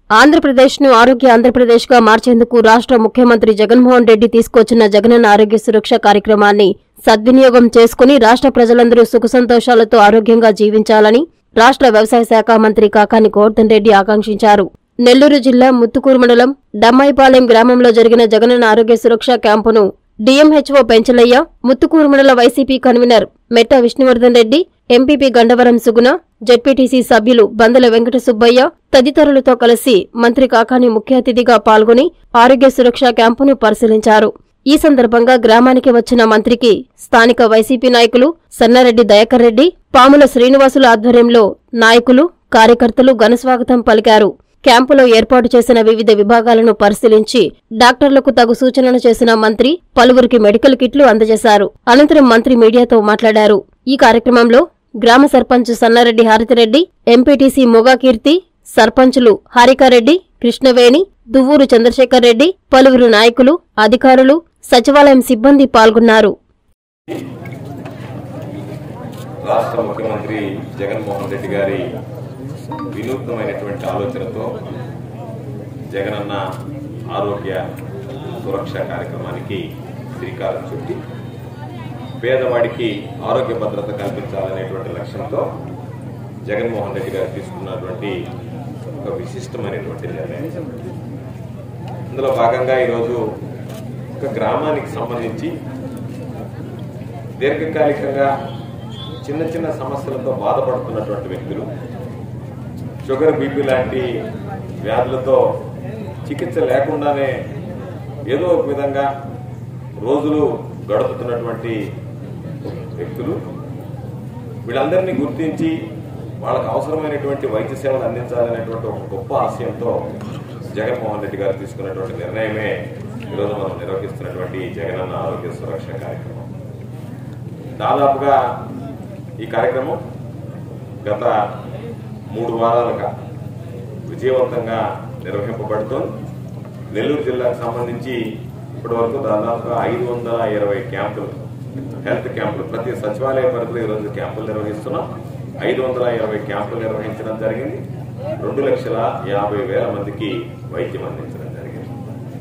ఆంధ్రప్రదేశ్ను ఆరోగ్య ఆంధ్రప్రదేశ్గా మార్చేందుకు రాష్ట్ర ముఖ్యమంత్రి జగన్మోహన్ రెడ్డి తీసుకొచ్చిన జగనన్న ఆరోగ్య సురక్ష కార్యక్రమాన్ని సద్వినియోగం చేసుకుని రాష్ట్ర ప్రజలందరూ సుఖ సంతోషాలతో ఆరోగ్యంగా జీవించాలని రాష్ట్ర వ్యవసాయ శాఖ మంత్రి కాకాని గోవర్ధన్ రెడ్డి ఆకాంక్షించారు నెల్లూరు జిల్లా ముత్తుకూరు మండలం దమ్మాయిపాలెం గ్రామంలో జరిగిన జగనన్న ఆరోగ్య సురక్ష క్యాంపును డీఎంహెచ్ఓ పెంచలయ్య ముత్తుకూరు మండల YCP convener Metta Vishnuvardhan Reddy MPP Gandavaram Suguna ZPTC సభ్యులు బందల వెంకట సుబ్బయ్య తదితరులతో కలిసి మంత్రి కాకాని ముఖ్య అతిథిగా పాల్గొని ఆరోగ్య సురక్ష క్యాంపును పరిశీలించారు ఈ సందర్భంగా గ్రామానికి వచ్చిన మంత్రికి స్థానిక వైసీపీ నాయకులు సన్నారెడ్డి దయాకర్ రెడ్డి పాముల శ్రీనివాసుల ఆధ్వర్యంలో నాయకులు కార్యకర్తలు ఘనస్వాగతం పలికారు క్యాంపులో ఏర్పాటు చేసిన వివిధ విభాగాలను పరిశీలించి డాక్టర్లకు తగు సూచనలు చేసిన మంత్రి పలువురికి మెడికల్ కిట్లు అందజేశారు అనంతరం మంత్రి మీడియాతో మాట్లాడారు ఈ కార్యక్రమంలో గ్రామ సర్పంచ్ సన్నారెడ్డి హారతిరెడ్డి ఎంపీటీసీ మొగాకీర్తి సర్పంచులు హారికారెడ్డి కృష్ణవేణి దువ్వూరు చంద్రశేఖర్ రెడ్డి పలువురు నాయకులు అధికారులు సచివాలయం సిబ్బంది పాల్గొన్నారు రాష్ట్ర ముఖ్యమంత్రి జగన్మోహన్ రెడ్డి గారి వినూత్నమైనటువంటి ఆలోచనతో జగనన్న ఆరోగ్య సురక్ష కార్యక్రమానికి శ్రీకారం చుట్టి పేదవాడికి ఆరోగ్య భద్రత కల్పించాలనేటువంటి లక్ష్యంతో జగన్మోహన్ రెడ్డి గారు తీసుకున్నటువంటి ఒక విశిష్టమైనటువంటి నిర్ణయం ఇందులో భాగంగా ఈరోజు ఒక గ్రామానికి సంబంధించి దీర్ఘకాలికంగా చిన్న చిన్న సమస్యలతో బాధపడుతున్నటువంటి వ్యక్తులు షుగర్ బీపీ లాంటి వ్యాధులతో చికిత్స లేకుండానే ఏదో ఒక విధంగా రోజులు గడుపుతున్నటువంటి వ్యక్తులు వీళ్ళందరినీ గుర్తించి వాళ్ళకు అవసరమైనటువంటి వైద్య సేవలు అందించాలనేటువంటి ఒక గొప్ప ఆశయంతో జగన్మోహన్ రెడ్డి గారు తీసుకున్నటువంటి నిర్ణయమే ఈరోజు మనం నిర్వహిస్తున్నటువంటి జగనన్న ఆరోగ్య సురక్ష కార్యక్రమం దాదాపుగా ఈ కార్యక్రమం గత మూడు వారాలుగా విజయవంతంగా నిర్వహింపబడుతోంది నెల్లూరు జిల్లాకు సంబంధించి ఇప్పటి వరకు దాదాపుగా ఐదు వందల ఇరవై క్యాంపులు హెల్త్ క్యాంపులు ప్రతి సచివాలయ పరిధిలో ఈరోజు క్యాంపులు నిర్వహిస్తున్నాం ఐదు వందల ఇరవై క్యాంపులు నిర్వహించడం జరిగింది రెండు లక్షల యాభై వేల మందికి వైద్యం అందించడం జరిగింది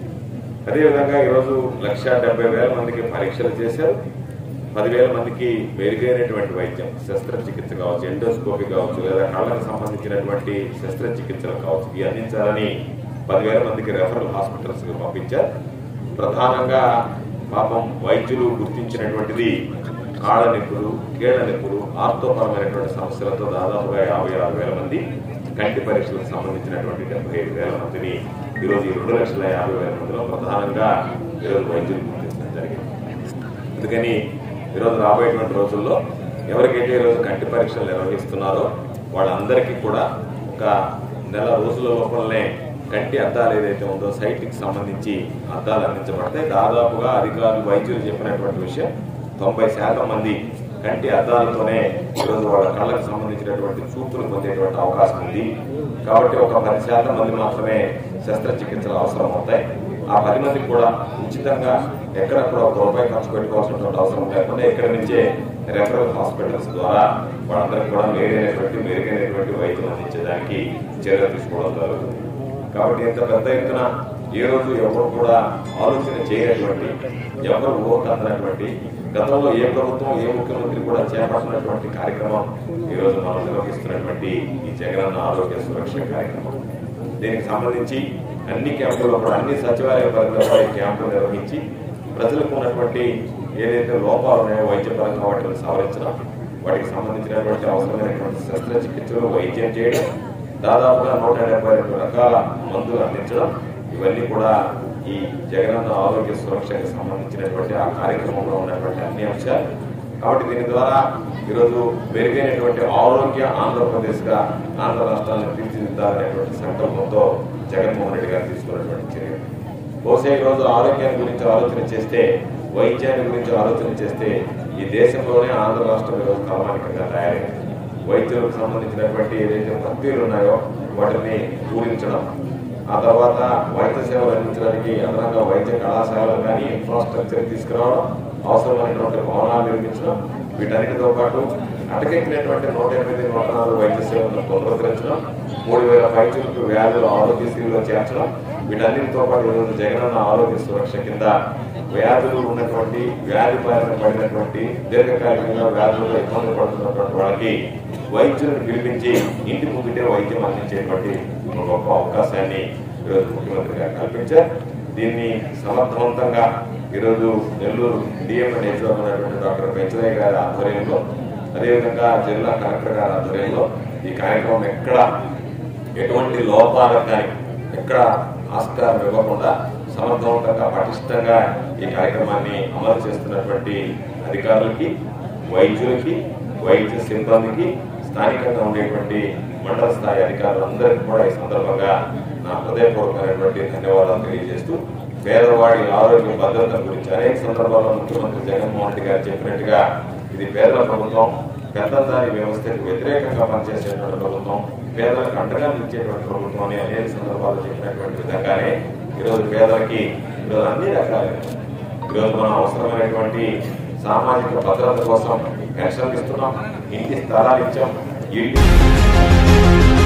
అదేవిధంగా ఈరోజు లక్ష డెబ్బై వేల మందికి పరీక్షలు చేశారు పదివేల మందికి మెరుగైనటువంటి వైద్యం శస్త్రచికిత్స కావచ్చు ఎండోస్కోపీ కావచ్చు లేదా కళ్ళకు సంబంధించినటువంటి శస్త్రచికిత్సలు కావచ్చు ఇవి అందించాలని పదివేల మందికి రెఫరల్ హాస్పిటల్స్ పంపించారు ప్రధానంగా పాపం వైద్యులు గుర్తించినటువంటిది కాళ్ళ నొప్పులు కీళ్ల నొప్పులు ఆర్థోపరమైనటువంటి సమస్యలతో దాదాపుగా యాభై ఆరు వేల మంది కంటి పరీక్షలకు సంబంధించినటువంటి డెబ్బై ఐదు వేల మందిని ఈరోజు ఈ రెండు లక్షల యాభై వేల మందిలో ప్రధానంగా ఈరోజు వైద్యులు గుర్తించడం జరిగింది అందుకని ఈరోజు రాబోయేటువంటి రోజుల్లో ఎవరికైతే ఈరోజు కంటి పరీక్షలు నిర్వహిస్తున్నారో వాళ్ళందరికీ కూడా ఒక నెల రోజుల లోపలనే కంటి అద్దాలు ఏదైతే ఉందో సైట్కి సంబంధించి అద్దాలు అందించబడతాయి దాదాపుగా అధికారులు వైద్యులు చెప్పినటువంటి విషయం తొంభై శాతం మంది కంటి అద్దాలతోనే ఈరోజు వాళ్ళ కళ్ళకు సంబంధించినటువంటి చూపులు పొందేటువంటి అవకాశం ఉంది కాబట్టి ఒక పది శాతం మంది మాత్రమే శస్త్రచికిత్సలు అవసరం అవుతాయి ఆ పది మందికి కూడా ఉచితంగా ఎక్కడ కూడా ఒక రూపాయి ఖర్చు పెట్టుకోవాల్సినటువంటి అవసరం లేకుండా ఇక్కడి నుంచే రెఫరల్ హాస్పిటల్స్ ద్వారా వాళ్ళందరికీ కూడా మేలైనటువంటి మెరుగైనటువంటి వైద్యం అందించడానికి చర్యలు తీసుకోవడం జరుగుతుంది కాబట్టి ఇంత పెద్ద ఎత్తున ఏ రోజు ఎవరు కూడా ఆలోచన చేయనటువంటి ఎవరు ఊహకందనటువంటి గతంలో ఏ ప్రభుత్వం ఏ ముఖ్యమంత్రి కూడా చేపట్టినటువంటి కార్యక్రమం ఈ రోజు మనం నిర్వహిస్తున్నటువంటి ఈ జగనన్న ఆరోగ్య సురక్ష కార్యక్రమం దీనికి సంబంధించి అన్ని క్యాంపుల్లో కూడా అన్ని సచివాలయ పరిధిలో ఈ క్యాంపులు నిర్వహించి ప్రజలకు ఉన్నటువంటి ఏదైతే లోపాలు ఉన్నాయో వైద్యపరంగా వాటిని సవరించడం వాటికి సంబంధించినటువంటి అవసరమైనటువంటి శస్త్రచికిత్సలు వైద్యం చేయడం దాదాపుగా నూట డెబ్బై రెండు రకాల మందులు అందించడం ఇవన్నీ కూడా ఈ జగనన్న ఆరోగ్య సురక్షకు సంబంధించినటువంటి ఆ కార్యక్రమంలో ఉన్నటువంటి అన్ని అంశాలు కాబట్టి దీని ద్వారా ఈరోజు మెరుగైనటువంటి ఆరోగ్య ఆంధ్రప్రదేశ్ గా ఆంధ్ర రాష్ట్రాన్ని తీర్చిదిద్దాలనేటువంటి సంకల్పంతో జగన్మోహన్ రెడ్డి గారు తీసుకున్నటువంటి చర్య బహుశా ఈ రోజు ఆరోగ్యాన్ని గురించి ఆలోచన చేస్తే వైద్యాన్ని గురించి ఆలోచన చేస్తే ఈ దేశంలోనే ఆంధ్ర రాష్ట్రం ఈరోజు తలమానికంగా తయారైంది వైద్యులకు సంబంధించినటువంటి ఏదైతే భక్తులు ఉన్నాయో వాటిని పూరించడం ఆ తర్వాత వైద్య సేవలు అందించడానికి అదనంగా వైద్య కళాశాలలు కానీ ఇన్ఫ్రాస్ట్రక్చర్ తీసుకురావడం అవసరమైనటువంటి భవనాలు నిర్మించడం వీటన్నిటితో పాటు అటకెక్కినటువంటి నూట ఎనిమిది నూట నాలుగు వైద్య సేవలను పునరుద్ధరించడం మూడు వేల వైద్యులకు వ్యాధులు ఆరోగ్యశ్రీలో చేర్చడం వీటన్నిటితో పాటు ఈరోజు జగనన్న ఆరోగ్య సురక్ష కింద వ్యాధులు ఉన్నటువంటి వ్యాధి బారిన పడినటువంటి దీర్ఘకాలికంగా వ్యాధులతో ఇబ్బంది పడుతున్నటువంటి వాళ్ళకి వైద్యులను పిలిపించి ఇంటి ముందుటే వైద్యం అందించేటువంటి ఒక గొప్ప అవకాశాన్ని ఈరోజు ముఖ్యమంత్రి గారు కల్పించారు దీన్ని సమర్థవంతంగా ఈరోజు నెల్లూరు డిఎంఎన్ హెచ్ఓ ఉన్నటువంటి డాక్టర్ పెంచరయ్య గారి ఆధ్వర్యంలో అదేవిధంగా జిల్లా కలెక్టర్ గారి ఆధ్వర్యంలో ఈ కార్యక్రమం ఎక్కడ ఎటువంటి లోపాలకు కానీ ఎక్కడ ఆస్కారం ఇవ్వకుండా సమర్థవంతంగా పటిష్టంగా ఈ కార్యక్రమాన్ని అమలు చేస్తున్నటువంటి అధికారులకి వైద్యులకి వైద్య సిబ్బందికి స్థానికంగా ఉండేటువంటి మండల స్థాయి అధికారులందరికీ కూడా ఈ సందర్భంగా నా హృదయపూర్వకమైనటువంటి ధన్యవాదాలు తెలియజేస్తూ పేదవాడి ఆరోగ్య భద్రత గురించి అనేక సందర్భాల్లో ముఖ్యమంత్రి జగన్మోహన్ రెడ్డి గారు చెప్పినట్టుగా ఇది పేదల ప్రభుత్వం పెద్దందారి వ్యవస్థకు వ్యతిరేకంగా పనిచేసేటువంటి ప్రభుత్వం పేదలకు అండగా నిలిచేటువంటి ప్రభుత్వం అని అనేక సందర్భాల్లో చెప్పినటువంటి విధంగానే ఈరోజు పేదలకి ఈరోజు అన్ని రకాలుగా ఈరోజు మనం అవసరమైనటువంటి సామాజిక భద్రత కోసం పెన్షన్లు ఇస్తున్నాం ఇంటి స్థలాలు ఇచ్చాం ఇల్లు